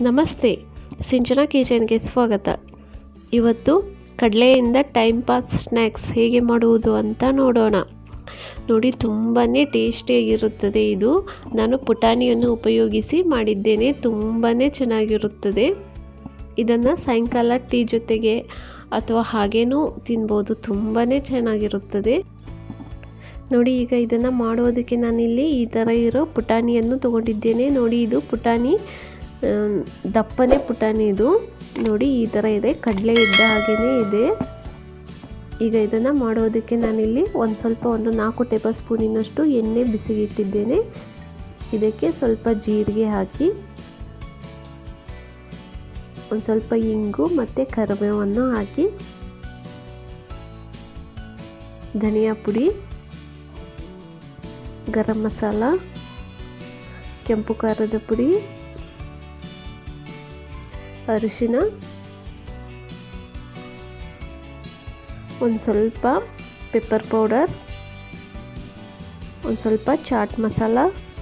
ನಮಸ್ತೆ ಸಿಂಚನಾ ಕಿಚನ್ಗೆ ಸ್ವಾಗತ ಇವತ್ತು ಕಡಲೆಯಿಂದ ಟೈಮ್ ಪಾಸ್ ಸ್ನ್ಯಾಕ್ಸ್ ಹೇಗೆ ಮಾಡುವುದು ಅಂತ ನೋಡೋಣ ನೋಡಿ ತುಂಬಾ ಟೇಸ್ಟಿಯಾಗಿರುತ್ತದೆ ಇದು ನಾನು ಪುಟಾಣಿಯನ್ನು ಉಪಯೋಗಿಸಿ ಮಾಡಿದ್ದೇನೆ ತುಂಬಾ ಚೆನ್ನಾಗಿರುತ್ತದೆ ಇದನ್ನು ಸಾಯಂಕಾಲ ಟೀ ಜೊತೆಗೆ ಅಥವಾ ಹಾಗೇನೂ ತಿನ್ಬೋದು ತುಂಬಾ ಚೆನ್ನಾಗಿರುತ್ತದೆ ನೋಡಿ ಈಗ ಇದನ್ನು ಮಾಡೋದಕ್ಕೆ ನಾನಿಲ್ಲಿ ಈ ಥರ ಇರೋ ಪುಟಾಣಿಯನ್ನು ತೊಗೊಂಡಿದ್ದೇನೆ ನೋಡಿ ಇದು ಪುಟಾಣಿ ದಪ್ಪನೇ ಪುಟಾಣಿ ಇದು ನೋಡಿ ಈ ಥರ ಇದೆ ಕಡಲೆ ಇದ್ದ ಹಾಗೆಯೇ ಇದೆ ಈಗ ಇದನ್ನು ಮಾಡೋದಕ್ಕೆ ನಾನಿಲ್ಲಿ ಒಂದು ಸ್ವಲ್ಪ ಒಂದು ನಾಲ್ಕು ಟೇಬಲ್ ಸ್ಪೂನಿನಷ್ಟು ಎಣ್ಣೆ ಬಿಸಿಗಿಟ್ಟಿದ್ದೇನೆ ಇದಕ್ಕೆ ಸ್ವಲ್ಪ ಜೀರಿಗೆ ಹಾಕಿ ಒಂದು ಸ್ವಲ್ಪ ಇಂಗು ಮತ್ತು ಕರಿಬೇವನ್ನು ಹಾಕಿ ಧನಿಯಾ ಪುಡಿ ಗರಂ ಮಸಾಲ ಕೆಂಪು ಖಾರದ ಪುಡಿ ಅರಿಶಿನ ಒಂದು ಸ್ವಲ್ಪ ಪೆಪ್ಪರ್ ಪೌಡರ್ ಒಂದು ಸ್ವಲ್ಪ ಚಾಟ್ ಮಸಾಲ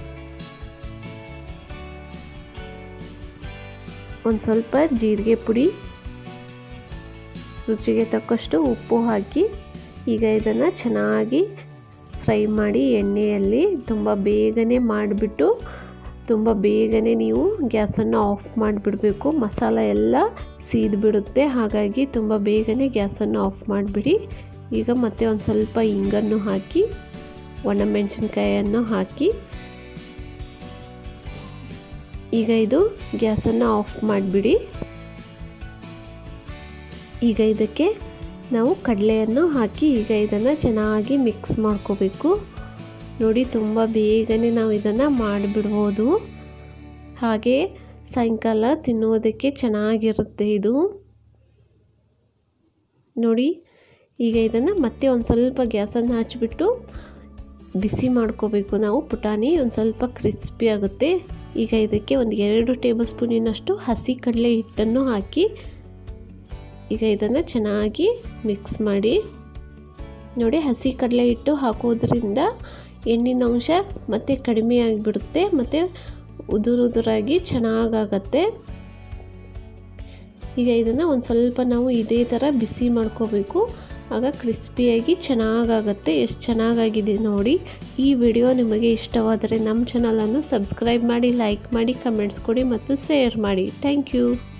ಒಂದು ಸ್ವಲ್ಪ ಜೀರಿಗೆ ಪುಡಿ ರುಚಿಗೆ ತಕ್ಕಷ್ಟು ಉಪ್ಪು ಹಾಕಿ ಈಗ ಇದನ್ನು ಚೆನ್ನಾಗಿ ಫ್ರೈ ಮಾಡಿ ಎಣ್ಣೆಯಲ್ಲಿ ತುಂಬ ಬೇಗನೆ ಮಾಡಿಬಿಟ್ಟು ತುಂಬ ಬೇಗನೆ ನೀವು ಗ್ಯಾಸನ್ನು ಆಫ್ ಮಾಡಿಬಿಡಬೇಕು ಮಸಾಲ ಎಲ್ಲ ಸೀದ್ಬಿಡುತ್ತೆ ಹಾಗಾಗಿ ತುಂಬ ಬೇಗನೆ ಗ್ಯಾಸನ್ನು ಆಫ್ ಮಾಡಿಬಿಡಿ ಈಗ ಮತ್ತೆ ಒಂದು ಸ್ವಲ್ಪ ಇಂಗನ್ನು ಹಾಕಿ ಒಣಮೆಣಸಿನ್ಕಾಯನ್ನು ಹಾಕಿ ಈಗ ಇದು ಗ್ಯಾಸನ್ನು ಆಫ್ ಮಾಡಿಬಿಡಿ ಈಗ ಇದಕ್ಕೆ ನಾವು ಕಡಲೆಯನ್ನು ಹಾಕಿ ಈಗ ಇದನ್ನು ಚೆನ್ನಾಗಿ ಮಿಕ್ಸ್ ಮಾಡ್ಕೋಬೇಕು ನೋಡಿ ತುಂಬ ಬೇಗನೆ ನಾವು ಇದನ್ನು ಮಾಡಿಬಿಡ್ಬೋದು ಹಾಗೆ ಸಾಯಂಕಾಲ ತಿನ್ನುವುದಕ್ಕೆ ಚೆನ್ನಾಗಿರುತ್ತೆ ಇದು ನೋಡಿ ಈಗ ಇದನ್ನು ಮತ್ತೆ ಒಂದು ಸ್ವಲ್ಪ ಗ್ಯಾಸನ್ನು ಹಚ್ಚಿಬಿಟ್ಟು ಬಿಸಿ ಮಾಡ್ಕೋಬೇಕು ನಾವು ಪುಟಾಣಿ ಒಂದು ಸ್ವಲ್ಪ ಕ್ರಿಸ್ಪಿ ಆಗುತ್ತೆ ಈಗ ಇದಕ್ಕೆ ಒಂದು ಎರಡು ಟೇಬಲ್ ಸ್ಪೂನಿನಷ್ಟು ಹಸಿ ಕಡಲೆ ಹಿಟ್ಟನ್ನು ಹಾಕಿ ಈಗ ಇದನ್ನು ಚೆನ್ನಾಗಿ ಮಿಕ್ಸ್ ಮಾಡಿ ನೋಡಿ ಹಸಿ ಕಡಲೆ ಹಿಟ್ಟು ಹಾಕೋದ್ರಿಂದ ಎಣ್ಣಿನ ಅಂಶ ಮತ್ತು ಕಡಿಮೆ ಆಗಿಬಿಡುತ್ತೆ ಮತ್ತು ಉದುರು ಉದುರಾಗಿ ಚೆನ್ನಾಗಾಗತ್ತೆ ಈಗ ಇದನ್ನು ಒಂದು ಸ್ವಲ್ಪ ನಾವು ಇದೇ ಥರ ಬಿಸಿ ಮಾಡ್ಕೋಬೇಕು ಆಗ ಕ್ರಿಸ್ಪಿಯಾಗಿ ಚೆನ್ನಾಗಾಗತ್ತೆ ಎಷ್ಟು ಚೆನ್ನಾಗಾಗಿದೆ ನೋಡಿ ಈ ವಿಡಿಯೋ ನಿಮಗೆ ಇಷ್ಟವಾದರೆ ನಮ್ಮ ಚಾನಲನ್ನು ಸಬ್ಸ್ಕ್ರೈಬ್ ಮಾಡಿ ಲೈಕ್ ಮಾಡಿ ಕಮೆಂಟ್ಸ್ ಕೊಡಿ ಮತ್ತು ಶೇರ್ ಮಾಡಿ ಥ್ಯಾಂಕ್ ಯು